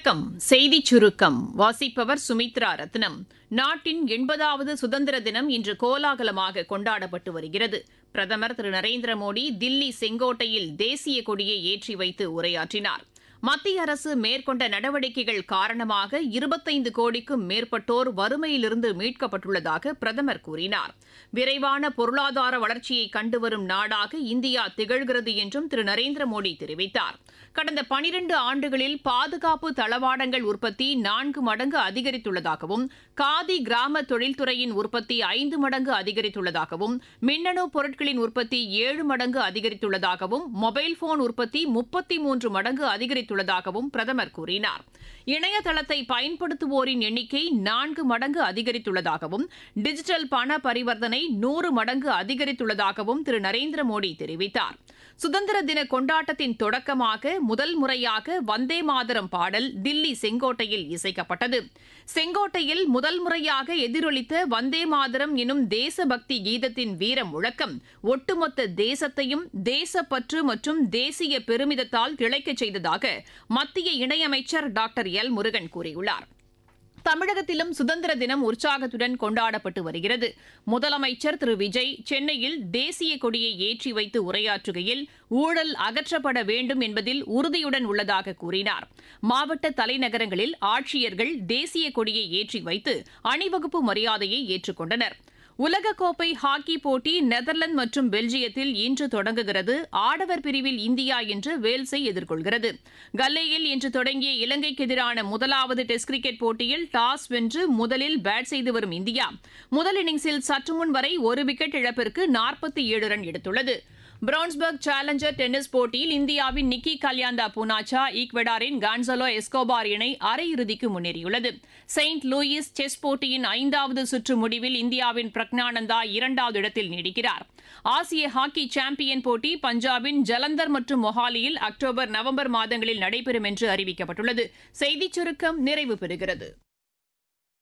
வணக்கம் செய்திச் சுருக்கம் வாசிப்பவர் சுமித்ரா ரத்னம் நாட்டின் எண்பதாவது சுதந்திர தினம் இன்று கோலாகலமாக கொண்டாடப்பட்டு வருகிறது பிரதமர் திரு நரேந்திர மோடி தில்லி செங்கோட்டையில் தேசிய கொடியை ஏற்றி வைத்து உரையாற்றினார் மத்திய அரசு மேற்கொண்ட நடவடிக்கைகள் காரணமாக இருபத்தைந்து கோடிக்கும் மேற்பட்டோர் வறுமையிலிருந்து மீட்கப்பட்டுள்ளதாக பிரதமர் கூறினார் விரைவான பொருளாதார வளர்ச்சியை கண்டுவரும் நாடாக இந்தியா திகழ்கிறது என்றும் திரு நரேந்திர மோடி தெரிவித்தார் கடந்த பனிரண்டு ஆண்டுகளில் பாதுகாப்பு தளவாடங்கள் உற்பத்தி நான்கு மடங்கு அதிகரித்துள்ளதாகவும் காதி கிராம தொழில்துறையின் உற்பத்தி ஐந்து மடங்கு அதிகரித்துள்ளதாகவும் மின்னணு பொருட்களின் உற்பத்தி ஏழு மடங்கு அதிகரித்துள்ளதாகவும் மொபைல் போன் உற்பத்தி முப்பத்தி மூன்று மடங்கு அதிகரித்துள்ளதாகவும் பிரதமர் கூறினார் இணையதளத்தை பயன்படுத்துவோரின் எண்ணிக்கை நான்கு மடங்கு அதிகரித்துள்ளதாகவும் டிஜிட்டல் பண பரிவர்த்தனை நூறு மடங்கு அதிகரித்துள்ளதாகவும் திரு நரேந்திர மோடி தெரிவித்தார் சுதந்திர தின கொண்டாட்டத்தின் தொடக்கமாக முதல் முறையாக வந்தே மாதரம் பாடல் தில்லி செங்கோட்டையில் இசைக்கப்பட்டது செங்கோட்டையில் முதல் முறையாக எதிரொலித்த வந்தே மாதரம் எனும் தேசபக்தி கீதத்தின் வீர முழக்கம் ஒட்டுமொத்த தேசத்தையும் தேசப்பற்று மற்றும் தேசிய பெருமிதத்தால் திளைக்கச் செய்ததாக மத்திய இணையமைச்சர் டாக்டர் எல் முருகன் கூறியுள்ளார் தமிழகத்திலும் சுதந்திர தினம் உற்சாகத்துடன் கொண்டாடப்பட்டு வருகிறது முதலமைச்சர் திரு விஜய் சென்னையில் தேசிய கொடியை ஏற்றி வைத்து உரையாற்றுகையில் ஊழல் அகற்றப்பட வேண்டும் என்பதில் உறுதியுடன் உள்ளதாக கூறினார் மாவட்ட தலைநகரங்களில் ஆட்சியர்கள் தேசிய கொடியை ஏற்றி வைத்து அணிவகுப்பு மரியாதையை ஏற்றுக்கொண்டனர் உலகக்கோப்பை ஹாக்கி போட்டி நெதர்லாந்து மற்றும் பெல்ஜியத்தில் இன்று தொடங்குகிறது ஆடவர் பிரிவில் இந்தியா இன்று வேல்ஸை எதிர்கொள்கிறது கல்லேயில் இன்று தொடங்கிய இலங்கைக்கு எதிரான முதலாவது டெஸ்ட் கிரிக்கெட் போட்டியில் டாஸ் வென்று முதலில் பேட் செய்து வரும் இந்தியா முதல் இன்னிங்ஸில் சற்றுமுன் வரை ஒரு விக்கெட் இழப்பிற்கு நாற்பத்தி ஏழு ரன் எடுத்துள்ளது பிரான்ஸ்பர்க் சேலஞ்சர் டென்னிஸ் போட்டியில் இந்தியாவின் நிக்கி கல்யாண்டா பூனாச்சா ஈக்வெடாரின் கான்சலோ எஸ்கோபார் இணை அரையிறுதிக்கு முன்னேறியுள்ளது செயின்ட் லூயிஸ் செஸ் போட்டியின் ஐந்தாவது சுற்று முடிவில் இந்தியாவின் பிரக்னானந்தா இரண்டாவது இடத்தில் நீடிக்கிறார் ஆசிய ஹாக்கி சாம்பியன் போட்டி பஞ்சாபின் ஜலந்தர் மற்றும் மொஹாலியில் அக்டோபர் நவம்பர் மாதங்களில் நடைபெறும் என்று அறிவிக்கப்பட்டுள்ளது செய்திச் சுருக்கம் நிறைவு பெறுகிறது